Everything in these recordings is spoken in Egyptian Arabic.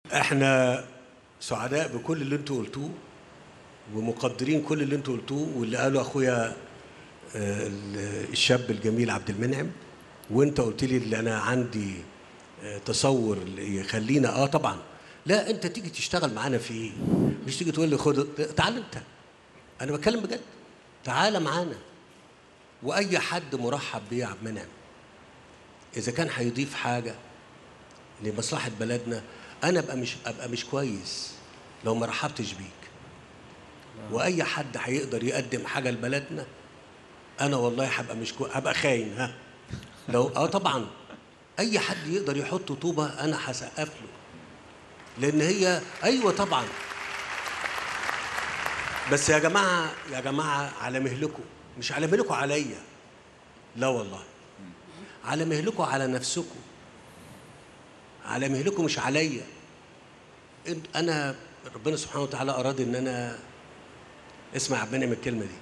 احنا سعداء بكل اللي انتوا قلتوه ومقدرين كل اللي انتوا قلتوه واللي قاله اخويا آه، ال- الشاب الجميل عبد المنعم وانت قلت لي اللي انا عندي آه، تصور اللي يخلينا اه طبعا لا انت تيجي تشتغل معانا في ايه مش تيجي تقول لي خد تعال انت انا بتكلم بجد تعال معانا واي حد مرحب بيه يا عبد المنعم اذا كان هيضيف حاجه لمصلحه بلدنا انا ابقى مش ابقى مش كويس لو ما رحبتش بيك واي حد هيقدر يقدم حاجه لبلدنا انا والله هبقى مش كويس هبقى خاين ها لو اه طبعا اي حد يقدر يحط طوبه انا هسقف له لان هي ايوه طبعا بس يا جماعه يا جماعه على مهلكم مش على مهلكم عليا لا والله على مهلكم على نفسكم على مهلكم مش عليا إنت- انا ربنا سبحانه وتعالى اراد ان انا اسمع يا عبد المنعم الكلمه دي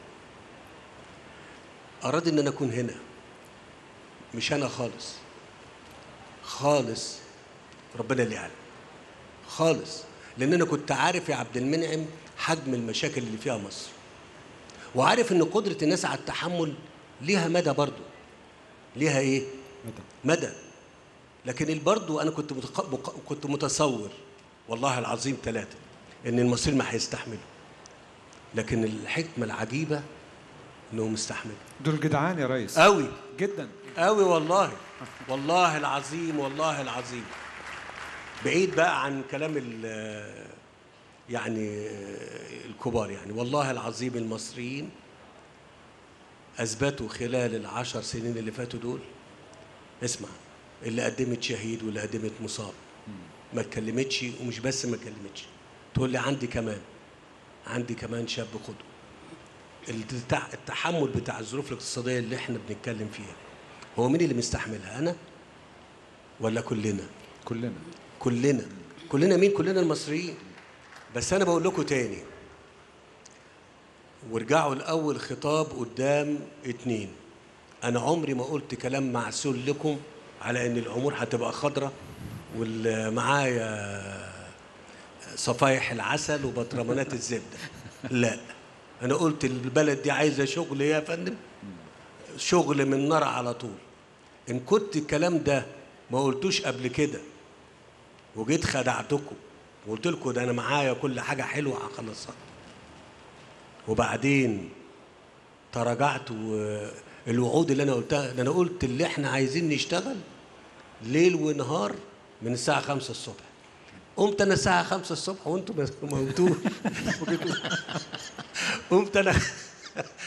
اراد ان انا اكون هنا مش انا خالص خالص ربنا اللي يعلم خالص لان انا كنت عارف يا عبد المنعم حجم المشاكل اللي فيها مصر وعارف ان قدره الناس على التحمل ليها مدى برضه ليها ايه مدى. مدى لكن برضه انا كنت متق... مق- كنت متصور والله العظيم ثلاثه ان المصريين ما هيستحملوا لكن الحكمه العجيبه انهم استحملوا دول جدعان يا ريس قوي جدا قوي والله والله العظيم والله العظيم بعيد بقى عن كلام ال يعني الكبار يعني والله العظيم المصريين اثبتوا خلال العشر سنين اللي فاتوا دول اسمع اللي قدمت شهيد واللي قدمت مصاب ما اتكلمتش ومش بس ما اتكلمتش تقول لي عندي كمان عندي كمان شاب قدوه التع- التحمل بتاع الظروف الاقتصاديه اللي احنا بنتكلم فيها هو مين اللي مستحملها انا ولا كلنا كلنا كلنا كلنا مين كلنا المصريين بس انا بقول لكم تاني وارجعوا الاول خطاب قدام اتنين انا عمري ما قلت كلام معسول لكم على ان الامور هتبقى خضرة والمعايا صفايح العسل وبطرمانات الزبده لا انا قلت البلد دي عايزه شغل يا فندم شغل من نار على طول ان كنت الكلام ده ما قلتوش قبل كده وجيت خدعتكم وقلت لكم ده انا معايا كل حاجه حلوه هخلصها وبعدين تراجعت والوعود اللي انا قلتها ده انا قلت اللي احنا عايزين نشتغل ليل ونهار من الساعه 5 الصبح قمت انا الساعه 5 الصبح وانتم ما قمتوش قمت انا